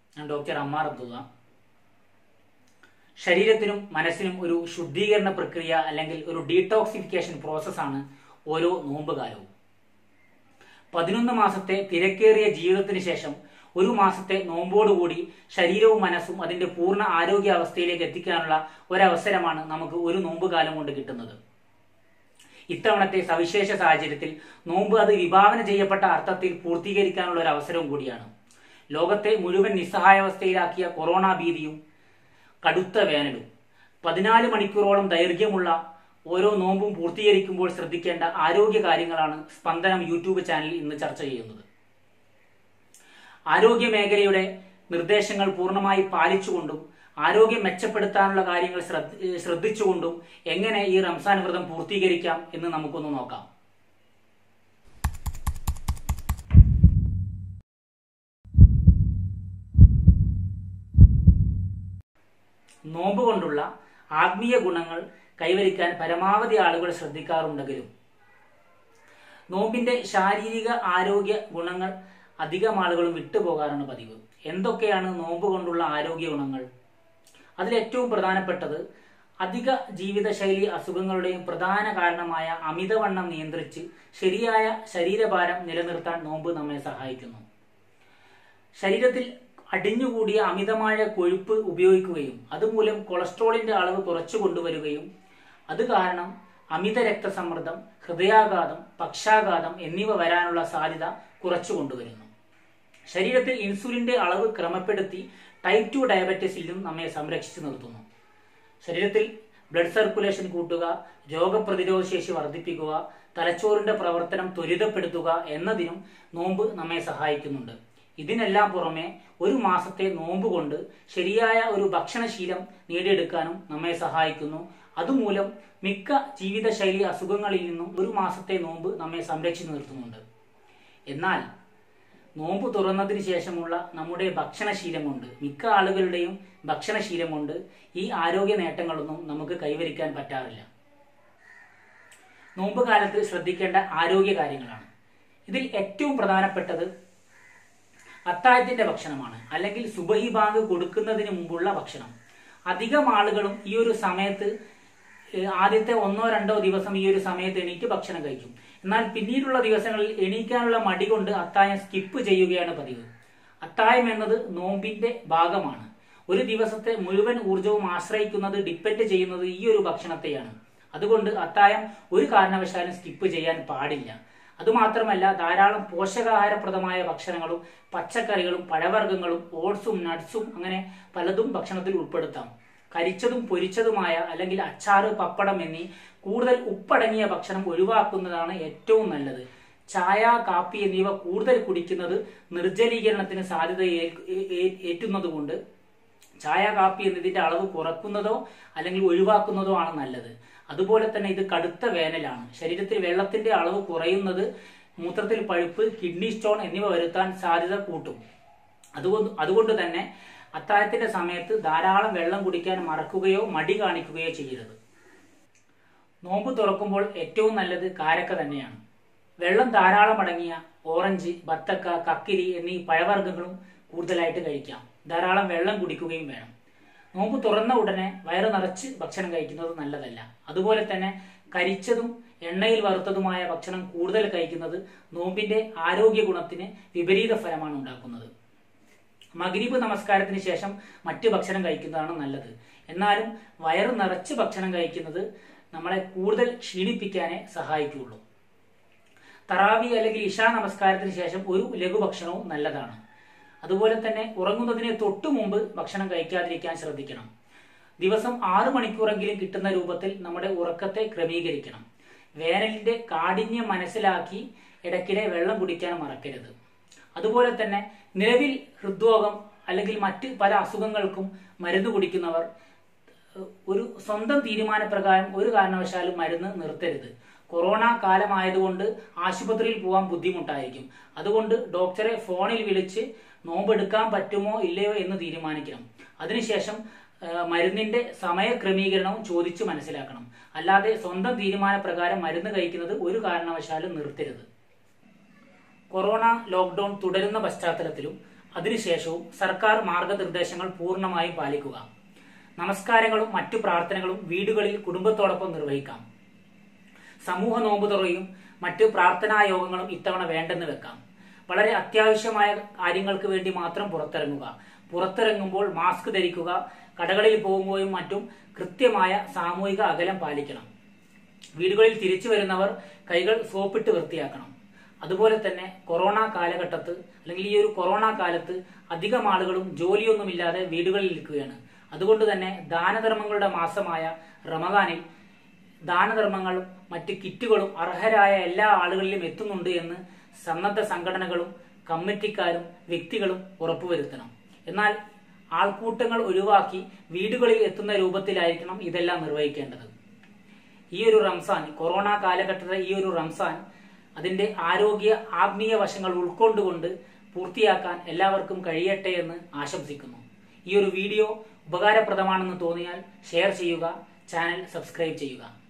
ഞാൻ ഡോക്ടർ അമ്മാർ അബ്ദുള്ള ശരീരത്തിനും മനസ്സിനും ഒരു ശുദ്ധീകരണ പ്രക്രിയ അല്ലെങ്കിൽ ഒരു ഡീടോക്സിഫിക്കേഷൻ പ്രോസസ്സാണ് ഓരോ നോമ്പ് കാലവും പതിനൊന്ന് മാസത്തെ തിരക്കേറിയ ജീവിതത്തിന് ശേഷം ഒരു മാസത്തെ നോമ്പോടുകൂടി ശരീരവും മനസ്സും അതിന്റെ പൂർണ്ണ ആരോഗ്യാവസ്ഥയിലേക്ക് എത്തിക്കാനുള്ള ഒരവസരമാണ് നമുക്ക് ഒരു നോമ്പ് കാലം കൊണ്ട് കിട്ടുന്നത് ഇത്തവണത്തെ സവിശേഷ സാഹചര്യത്തിൽ നോമ്പ് അത് വിഭാവന ചെയ്യപ്പെട്ട അർത്ഥത്തിൽ പൂർത്തീകരിക്കാനുള്ള ഒരു അവസരവും കൂടിയാണ് ലോകത്തെ മുഴുവൻ നിസ്സഹായാവസ്ഥയിലാക്കിയ കൊറോണ ഭീതിയും കടുത്ത വേനലും പതിനാല് മണിക്കൂറോളം ദൈർഘ്യമുള്ള ഓരോ നോമ്പും പൂർത്തീകരിക്കുമ്പോൾ ശ്രദ്ധിക്കേണ്ട ആരോഗ്യ കാര്യങ്ങളാണ് സ്പന്ദനം യൂട്യൂബ് ചാനലിൽ ഇന്ന് ചർച്ച ചെയ്യുന്നത് ആരോഗ്യ മേഖലയുടെ നിർദ്ദേശങ്ങൾ പൂർണ്ണമായി പാലിച്ചുകൊണ്ടും ആരോഗ്യം മെച്ചപ്പെടുത്താനുള്ള കാര്യങ്ങൾ ശ്രദ്ധ- ശ്രദ്ധിച്ചുകൊണ്ടും എങ്ങനെ ഈ റംസാൻ വ്രതം പൂർത്തീകരിക്കാം എന്ന് നമുക്കൊന്ന് നോക്കാം നോമ്പ് കൊണ്ടുള്ള ആത്മീയ ഗുണങ്ങൾ കൈവരിക്കാൻ പരമാവധി ആളുകൾ ശ്രദ്ധിക്കാറുണ്ടെങ്കിലും നോമ്പിന്റെ ശാരീരിക ആരോഗ്യ ഗുണങ്ങൾ അധികം ആളുകളും വിട്ടുപോകാറാണ് പതിവ് എന്തൊക്കെയാണ് നോമ്പ് കൊണ്ടുള്ള ആരോഗ്യ ഗുണങ്ങൾ അതിൽ ഏറ്റവും പ്രധാനപ്പെട്ടത് അധിക ജീവിതശൈലി അസുഖങ്ങളുടെയും പ്രധാന കാരണമായ അമിതവണ്ണം നിയന്ത്രിച്ച് ശരിയായ ശരീരഭാരം നിലനിർത്താൻ നോമ്പ് നമ്മെ സഹായിക്കുന്നു ശരീരത്തിൽ അടിഞ്ഞുകൂടിയ അമിതമായ കൊഴുപ്പ് ഉപയോഗിക്കുകയും അതുമൂലം കൊളസ്ട്രോളിന്റെ അളവ് കുറച്ചു കൊണ്ടുവരികയും അത് കാരണം അമിത രക്തസമ്മർദ്ദം ഹൃദയാഘാതം പക്ഷാഘാതം എന്നിവ വരാനുള്ള സാധ്യത കുറച്ചു കൊണ്ടുവരുന്നു ശരീരത്തിൽ ഇൻസുലിന്റെ അളവ് ക്രമപ്പെടുത്തി ടൈപ്പ് ടു ഡയബറ്റീസിൽ നിന്നും നമ്മെ സംരക്ഷിച്ചു നിർത്തുന്നു ശരീരത്തിൽ ബ്ലഡ് സർക്കുലേഷൻ കൂട്ടുക രോഗപ്രതിരോധ ശേഷി വർദ്ധിപ്പിക്കുക തലച്ചോറിന്റെ പ്രവർത്തനം ത്വരിതപ്പെടുത്തുക എന്നതിനും നോമ്പ് നമ്മെ സഹായിക്കുന്നുണ്ട് ഇതിനെല്ലാം പുറമെ ഒരു മാസത്തെ നോമ്പ് കൊണ്ട് ശരിയായ ഒരു ഭക്ഷണശീലം നേടിയെടുക്കാനും നമ്മെ സഹായിക്കുന്നു അതുമൂലം മിക്ക ജീവിതശൈലി അസുഖങ്ങളിൽ നിന്നും ഒരു മാസത്തെ നോമ്പ് നമ്മെ സംരക്ഷിച്ചു നിർത്തുന്നുണ്ട് എന്നാൽ നോമ്പ് തുറന്നതിന് ശേഷമുള്ള നമ്മുടെ ഭക്ഷണശീലം കൊണ്ട് മിക്ക ആളുകളുടെയും ഭക്ഷണശീലം കൊണ്ട് ഈ ആരോഗ്യ നേട്ടങ്ങളൊന്നും നമുക്ക് കൈവരിക്കാൻ പറ്റാറില്ല നോമ്പ് കാലത്ത് ശ്രദ്ധിക്കേണ്ട ആരോഗ്യ കാര്യങ്ങളാണ് ഇതിൽ ഏറ്റവും പ്രധാനപ്പെട്ടത് അത്താഴത്തിന്റെ ഭക്ഷണമാണ് അല്ലെങ്കിൽ സുബഹി ബാങ്ക് കൊടുക്കുന്നതിന് മുമ്പുള്ള ഭക്ഷണം അധികം ആളുകളും ഈ ഒരു സമയത്ത് ഏഹ്, ആദ്യത്തെ ഒന്നോ രണ്ടോ ദിവസം ഈ ഒരു സമയത്ത് എണീറ്റ് ഭക്ഷണം കഴിക്കും എന്നാൽ പിന്നീടുള്ള ദിവസങ്ങളിൽ എണീക്കാനുള്ള മടി കൊണ്ട് അത്താഴം സ്കിപ്പ് ചെയ്യുകയാണ് പതിവ് അത്താഴം എന്നത് നോമ്പിന്റെ ഭാഗമാണ് ഒരു ദിവസത്തെ മുഴുവൻ ഊർജവും ആശ്രയിക്കുന്നത് ഡിപ്പെൻഡ് ചെയ്യുന്നത് ഈ ഒരു ഭക്ഷണത്തെയാണ് അതുകൊണ്ട് അത്താഴം ഒരു കാരണവശാലും സ്കിപ്പ് ചെയ്യാൻ പാടില്ല അതുമാത്രമല്ല ധാരാളം പോഷകാഹാരപ്രദമായ ഭക്ഷണങ്ങളും പച്ചക്കറികളും പഴവർഗ്ഗങ്ങളും ഓട്സും നട്ട്സും അങ്ങനെ പലതും ഭക്ഷണത്തിൽ ഉൾപ്പെടുത്താം കരിച്ചതും പൊരിച്ചതുമായ അല്ലെങ്കിൽ അച്ചാറ് പപ്പടം എന്നീ കൂടുതൽ ഉപ്പടങ്ങിയ ഭക്ഷണം ഒഴിവാക്കുന്നതാണ് ഏറ്റവും നല്ലത് ചായ കാപ്പി എന്നിവ കൂടുതൽ കുടിക്കുന്നത് നിർജ്ജലീകരണത്തിന് സാധ്യത ഏൽ- ഏ- ഏ- ഏറ്റുന്നതുകൊണ്ട് ചായ കാപ്പി എന്നതിന്റെ അളവ് കുറക്കുന്നതോ അല്ലെങ്കിൽ ഒഴിവാക്കുന്നതോ ആണ് നല്ലത് അതുപോലെ തന്നെ ഇത് കടുത്ത വേനലാണ് ശരീരത്തിൽ വെള്ളത്തിന്റെ അളവ് കുറയുന്നത് മൂത്രത്തിൽ പഴുപ്പ് കിഡ്നി സ്റ്റോൺ എന്നിവ വരുത്താൻ സാധ്യത കൂട്ടും അതുകൊണ്ട് അതുകൊണ്ട് തന്നെ അത്താഴത്തിന്റെ സമയത്ത് ധാരാളം വെള്ളം കുടിക്കാൻ മറക്കുകയോ മടി കാണിക്കുകയോ ചെയ്യരുത് നോമ്പ് തുറക്കുമ്പോൾ ഏറ്റവും നല്ലത് കാരക്ക തന്നെയാണ് വെള്ളം ധാരാളം അടങ്ങിയ ഓറഞ്ച് ബത്തക്ക കക്കിരി എന്നീ പഴവർഗ്ഗങ്ങളും കൂടുതലായിട്ട് കഴിക്കാം ധാരാളം വെള്ളം കുടിക്കുകയും വേണം നോമ്പ് തുറന്ന ഉടനെ വയറ് നിറച്ച് ഭക്ഷണം കഴിക്കുന്നത് നല്ലതല്ല അതുപോലെ തന്നെ കരിച്ചതും എണ്ണയിൽ വറുത്തതുമായ ഭക്ഷണം കൂടുതൽ കഴിക്കുന്നത് നോമ്പിന്റെ ആരോഗ്യ ഗുണത്തിന് വിപരീത ഫലമാണ് ഉണ്ടാക്കുന്നത് മഗ്രിബ് നമസ്കാരത്തിന് ശേഷം മറ്റ് ഭക്ഷണം കഴിക്കുന്നതാണ് നല്ലത് എന്നാലും വയറ് നിറച്ച് ഭക്ഷണം കഴിക്കുന്നത് നമ്മളെ കൂടുതൽ ക്ഷീണിപ്പിക്കാനേ സഹായിക്കുകയുള്ളൂ തറാവി അല്ലെങ്കിൽ ഇഷാ നമസ്കാരത്തിന് ശേഷം ഒരു ലഘുഭക്ഷണവും നല്ലതാണ് അതുപോലെ തന്നെ ഉറങ്ങുന്നതിന് തൊട്ടു മുമ്പ് ഭക്ഷണം കഴിക്കാതിരിക്കാൻ ശ്രദ്ധിക്കണം ദിവസം ആറ് മണിക്കൂറെങ്കിലും കിട്ടുന്ന രൂപത്തിൽ നമ്മുടെ ഉറക്കത്തെ ക്രമീകരിക്കണം വേനലിന്റെ കാഠിന്യം മനസ്സിലാക്കി ഇടയ്ക്കിടെ വെള്ളം കുടിക്കാൻ മറക്കരുത് അതുപോലെ തന്നെ നിലവിൽ ഹൃദ്രോഗം അല്ലെങ്കിൽ മറ്റ് പല അസുഖങ്ങൾക്കും മരുന്ന് കുടിക്കുന്നവർ ഒരു സ്വന്തം തീരുമാനപ്രകാരം ഒരു കാരണവശാലും മരുന്ന് നിർത്തരുത് കൊറോണ കാലമായതുകൊണ്ട് ആശുപത്രിയിൽ പോകാൻ ബുദ്ധിമുട്ടായിരിക്കും അതുകൊണ്ട് ഡോക്ടറെ ഫോണിൽ വിളിച്ച് നോമ്പെടുക്കാൻ പറ്റുമോ ഇല്ലയോ എന്ന് തീരുമാനിക്കണം അതിനുശേഷം ആ, മരുന്നിന്റെ സമയക്രമീകരണവും ചോദിച്ചു മനസ്സിലാക്കണം അല്ലാതെ സ്വന്തം തീരുമാനപ്രകാരം മരുന്ന് കഴിക്കുന്നത് ഒരു കാരണവശാലും നിർത്തരുത് കൊറോണ ലോക്ക്ഡൌൺ തുടരുന്ന പശ്ചാത്തലത്തിലും അതിനുശേഷവും സർക്കാർ മാർഗനിർദ്ദേശങ്ങൾ പൂർണ്ണമായും പാലിക്കുക നമസ്കാരങ്ങളും മറ്റു പ്രാർത്ഥനകളും വീടുകളിൽ കുടുംബത്തോടൊപ്പം നിർവഹിക്കാം സമൂഹ നോമ്പ് തുറയും മറ്റ് പ്രാർത്ഥനാ യോഗങ്ങളും ഇത്തവണ വേണ്ടെന്ന് വെക്കാം വളരെ അത്യാവശ്യമായ കാര്യങ്ങൾക്ക് വേണ്ടി മാത്രം പുറത്തിറങ്ങുക പുറത്തിറങ്ങുമ്പോൾ മാസ്ക് ധരിക്കുക കടകളിൽ പോകുമ്പോഴും മറ്റും കൃത്യമായ സാമൂഹിക അകലം പാലിക്കണം വീടുകളിൽ തിരിച്ചു വരുന്നവർ കൈകൾ സോപ്പിട്ട് വൃത്തിയാക്കണം അതുപോലെ തന്നെ കൊറോണ കാലഘട്ടത്ത് അല്ലെങ്കിൽ ഈ ഒരു കൊറോണ കാലത്ത് അധികം ആളുകളും ജോലിയൊന്നുമില്ലാതെ വീടുകളിൽ ഇരിക്കുകയാണ് അതുകൊണ്ട് തന്നെ ദാനധർമ്മങ്ങളുടെ മാസമായ റമദാനിൽ ദാനധർമ്മങ്ങളും മറ്റ് കിറ്റുകളും അർഹരായ എല്ലാ ആളുകളിലും എത്തുന്നുണ്ട് എന്ന് സന്നദ്ധ സംഘടനകളും കമ്മിറ്റിക്കാരും വ്യക്തികളും ഉറപ്പുവരുത്തണം എന്നാൽ ആൾക്കൂട്ടങ്ങൾ ഒഴിവാക്കി വീടുകളിൽ എത്തുന്ന രൂപത്തിലായിരിക്കണം ഇതെല്ലാം നിർവഹിക്കേണ്ടത് ഈ ഒരു റംസാൻ കൊറോണ കാലഘട്ടത്തിലെ ഈ ഒരു റംസാൻ അതിന്റെ ആരോഗ്യ ആത്മീയ വശങ്ങൾ ഉൾക്കൊണ്ടുകൊണ്ട് പൂർത്തിയാക്കാൻ എല്ലാവർക്കും കഴിയട്ടെ എന്ന് ആശംസിക്കുന്നു ഈ ഒരു വീഡിയോ ഉപകാരപ്രദമാണെന്ന് തോന്നിയാൽ ഷെയർ ചെയ്യുക ചാനൽ സബ്സ്ക്രൈബ് ചെയ്യുക